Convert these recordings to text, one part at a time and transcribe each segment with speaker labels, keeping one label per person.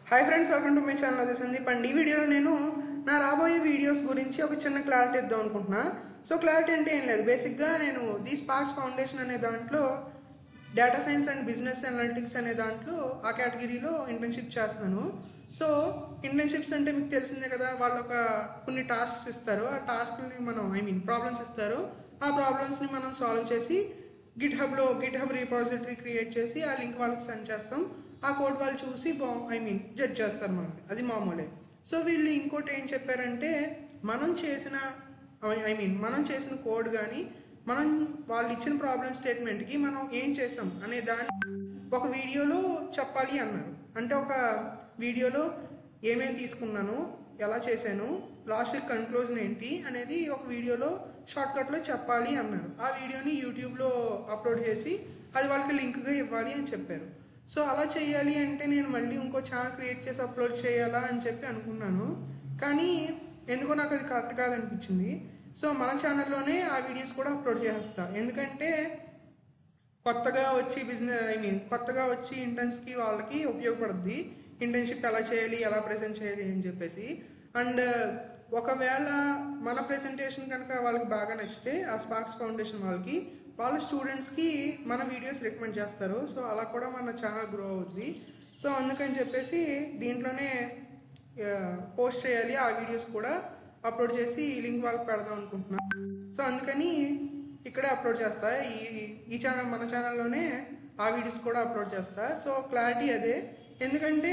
Speaker 1: hi friends welcome to my channel అదే Sandeep and ఈ వీడియోలో నేను నా రాబోయే వీడియోస్ గురించి ఒక చిన్న క్లారిటీ ఇద్దాం అనుకుంటున్నా సో క్లారిటీ అంటే ఏం లేదు బేసిక్గా నేను ది స్పార్క్స్ ఫౌండేషన్ అనే దాంట్లో data science and business analytics అనే దాంట్లో ఆ కేటగిరీలో ఇంటర్న్షిప్ చేస్తున్నాను సో ఇంటర్న్షిప్స్ అంటే మీకు తెలిసిందే కదా వాళ్ళు ఒక కొన్ని టాస్క్స్ ఇస్తారు ఆ టాస్క్ని మనం ఐ మీన్ ప్రాబ్లమ్స్ ఇస్తారు ఆ ప్రాబ్లమ్స్ని మనం సాల్వ్ చేసి గిట్ హబ్లో గిట్ హబ్ రిపాజిటరీ క్రియేట్ చేసి ఆ లింక్ వాళ్ళకి సెండ్ చేస్తాం ఆ కోడ్ వాళ్ళు చూసి బా ఐ మీన్ జడ్జ్ చేస్తారు మనల్ని అది మామూలే సో వీళ్ళు ఇంకోటి ఏం చెప్పారంటే మనం చేసిన ఐ మీన్ మనం చేసిన కోడ్ కానీ మనం వాళ్ళు ఇచ్చిన ప్రాబ్లం స్టేట్మెంట్కి మనం ఏం చేసాం అనే దాన్ని ఒక వీడియోలో చెప్పాలి అన్నారు అంటే ఒక వీడియోలో ఏమేమి తీసుకున్నాను ఎలా చేశాను లాస్ట్ కన్క్లూజన్ ఏంటి అనేది ఒక వీడియోలో షార్ట్కట్లో చెప్పాలి అన్నారు ఆ వీడియోని యూట్యూబ్లో అప్లోడ్ చేసి అది వాళ్ళకి లింక్గా ఇవ్వాలి అని చెప్పారు సో అలా చేయాలి అంటే నేను మళ్ళీ ఇంకో ఛానల్ క్రియేట్ చేసి అప్లోడ్ చేయాలా అని చెప్పి అనుకున్నాను కానీ ఎందుకో నాకు అది కరెక్ట్ కాదనిపించింది సో మన ఛానల్లోనే ఆ వీడియోస్ కూడా అప్లోడ్ చేసేస్తా ఎందుకంటే కొత్తగా వచ్చి బిజినెస్ ఐ మీన్ కొత్తగా వచ్చి ఇంటర్న్స్కి వాళ్ళకి ఉపయోగపడుద్ది ఇంటర్న్షిప్ ఎలా చేయాలి ఎలా ప్రజెంట్ చేయాలి అని చెప్పేసి అండ్ ఒకవేళ మన ప్రెజెంటేషన్ కనుక వాళ్ళకి బాగా నచ్చితే ఆ స్పార్క్స్ ఫౌండేషన్ వాళ్ళకి వాళ్ళ స్టూడెంట్స్కి మన వీడియోస్ రికమెండ్ చేస్తారు సో అలా కూడా మన ఛానల్ గ్రో అవుద్ది సో అందుకని చెప్పేసి దీంట్లోనే పోస్ట్ చేయాలి ఆ వీడియోస్ కూడా అప్లోడ్ చేసి ఈ లింక్ వాళ్ళకి పెడదాం అనుకుంటున్నాను సో అందుకని ఇక్కడే అప్లోడ్ చేస్తా ఈ ఈ ఛానల్ మన ఛానల్లోనే ఆ వీడియోస్ కూడా అప్లోడ్ చేస్తా సో క్లారిటీ అదే ఎందుకంటే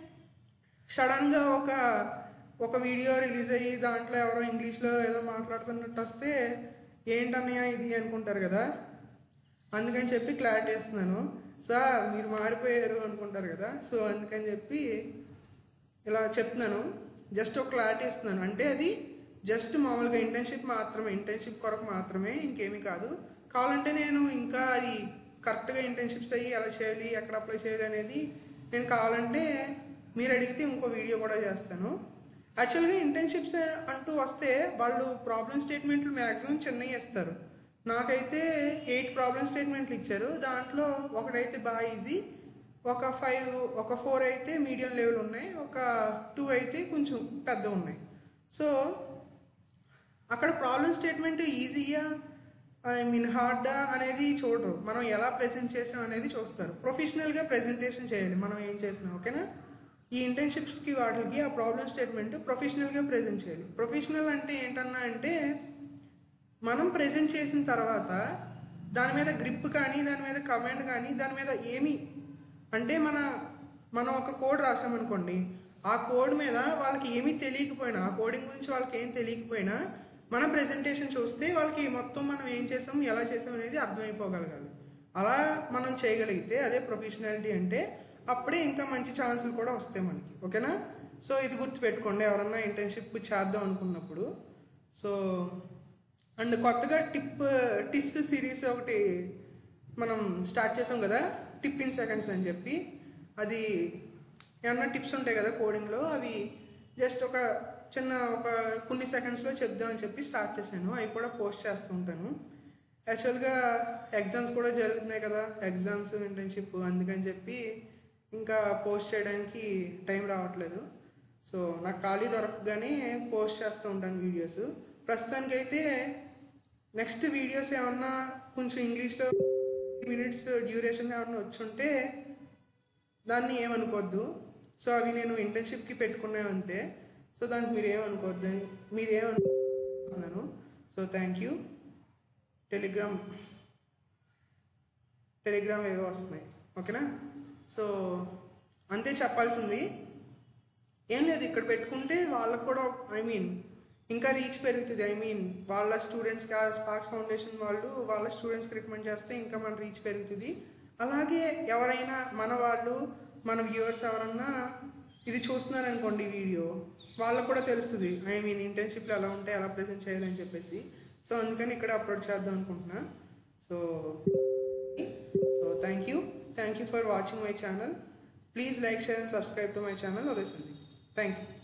Speaker 1: సడన్గా ఒక ఒక వీడియో రిలీజ్ అయ్యి దాంట్లో ఎవరో ఇంగ్లీష్లో ఏదో మాట్లాడుతున్నట్టు వస్తే ఏంటన్నయ్య ఇది అనుకుంటారు కదా అందుకని చెప్పి క్లారిటీ ఇస్తున్నాను సార్ మీరు మారిపోయారు అనుకుంటారు కదా సో అందుకని చెప్పి ఇలా చెప్తున్నాను జస్ట్ ఒక క్లారిటీ ఇస్తున్నాను అంటే అది జస్ట్ మామూలుగా ఇంటర్న్షిప్ మాత్రమే ఇంటర్న్షిప్ కొరకు మాత్రమే ఇంకేమీ కాదు కావాలంటే నేను ఇంకా అది కరెక్ట్గా ఇంటర్న్షిప్స్ అయ్యి ఎలా చేయాలి ఎక్కడ అప్లై చేయాలి అనేది నేను కావాలంటే మీరు అడిగితే ఇంకో వీడియో కూడా చేస్తాను యాక్చువల్గా ఇంటర్న్షిప్స్ అంటూ వస్తే వాళ్ళు ప్రాబ్లమ్ స్టేట్మెంట్లు మ్యాక్సిమం చిన్నవి ఇస్తారు నాకైతే ఎయిట్ ప్రాబ్లమ్ స్టేట్మెంట్లు ఇచ్చారు దాంట్లో ఒకటైతే బాగా ఈజీ ఒక ఫైవ్ ఒక ఫోర్ అయితే మీడియం లెవెల్ ఉన్నాయి ఒక టూ అయితే కొంచెం పెద్ద ఉన్నాయి సో అక్కడ ప్రాబ్లమ్ స్టేట్మెంట్ ఈజీయా ఐ మీన్ హార్డా అనేది చూడరు మనం ఎలా ప్రజెంట్ చేసాం అనేది చూస్తారు ప్రొఫెషనల్గా ప్రజెంటేషన్ చేయాలి మనం ఏం చేసినా ఓకేనా ఈ ఇంటర్న్షిప్స్కి వాటికి ఆ ప్రాబ్లమ్ స్టేట్మెంట్ ప్రొఫెషనల్గా ప్రజెంట్ చేయాలి ప్రొఫెషనల్ అంటే ఏంటన్నా అంటే మనం ప్రజెంట్ చేసిన తర్వాత దాని మీద గ్రిప్ కానీ దాని మీద కమాండ్ కానీ దాని మీద ఏమి అంటే మన మనం ఒక కోడ్ రాసామనుకోండి ఆ కోడ్ మీద వాళ్ళకి ఏమీ తెలియకపోయినా ఆ కోడింగ్ గురించి వాళ్ళకి ఏం తెలియకపోయినా మన ప్రెజెంటేషన్ చూస్తే వాళ్ళకి మొత్తం మనం ఏం చేసాం ఎలా చేసాం అనేది అర్థమైపోగలగాలి అలా మనం చేయగలిగితే అదే ప్రొఫెషనాలిటీ అంటే అప్పుడే ఇంకా మంచి ఛాన్సులు కూడా వస్తాయి మనకి ఓకేనా సో ఇది గుర్తుపెట్టుకోండి ఎవరన్నా ఇంటర్న్షిప్ చేద్దాం అనుకున్నప్పుడు సో అండ్ కొత్తగా టిప్ టిస్ సిరీస్ ఒకటి మనం స్టార్ట్ చేసాం కదా టిప్ ఇన్ సెకండ్స్ అని చెప్పి అది ఏమన్నా టిప్స్ ఉంటాయి కదా కోడింగ్లో అవి జస్ట్ ఒక చిన్న ఒక కొన్ని సెకండ్స్లో చెప్దామని చెప్పి స్టార్ట్ చేశాను అవి కూడా పోస్ట్ చేస్తూ ఉంటాను యాక్చువల్గా ఎగ్జామ్స్ కూడా జరుగుతున్నాయి కదా ఎగ్జామ్స్ ఇంటర్న్షిప్ అందుకని చెప్పి ఇంకా పోస్ట్ చేయడానికి టైం రావట్లేదు సో నాకు ఖాళీ దొరకగానే పోస్ట్ చేస్తూ ఉంటాను వీడియోస్ ప్రస్తుతానికైతే నెక్స్ట్ వీడియోస్ ఏమన్నా కొంచెం ఇంగ్లీష్లో మినిట్స్ డ్యూరేషన్ ఏమన్నా వచ్చుంటే దాన్ని ఏమనుకోవద్దు సో అవి నేను ఇంటర్న్షిప్కి పెట్టుకున్నాను అంతే సో దానికి మీరు ఏమనుకోవద్దు మీరు ఏమనుకున్నాను so thank you Telegram Telegram ఏవో వస్తున్నాయి ఓకేనా సో అంతే చెప్పాల్సింది ఏం లేదు ఇక్కడ పెట్టుకుంటే వాళ్ళకు కూడా ఐ మీన్ ఇంకా రీచ్ పెరుగుతుంది ఐ మీన్ వాళ్ళ స్టూడెంట్స్కి ఆ స్పార్క్స్ ఫౌండేషన్ వాళ్ళు వాళ్ళ స్టూడెంట్స్కి రికమెండ్ చేస్తే ఇంకా మన రీచ్ పెరుగుతుంది అలాగే ఎవరైనా మన వాళ్ళు మన వ్యూవర్స్ ఎవరన్నా ఇది చూస్తున్నారు అనుకోండి వీడియో వాళ్ళకు కూడా తెలుస్తుంది ఐ మీన్ ఇంటర్న్షిప్లో ఎలా ఉంటాయి ఎలా ప్రజెంట్ చేయాలని చెప్పేసి సో అందుకని ఇక్కడ అప్లోడ్ చేద్దాం అనుకుంటున్నా so so thank you thank you for watching my channel please like share and subscribe to my channel Uday Sandeep thank you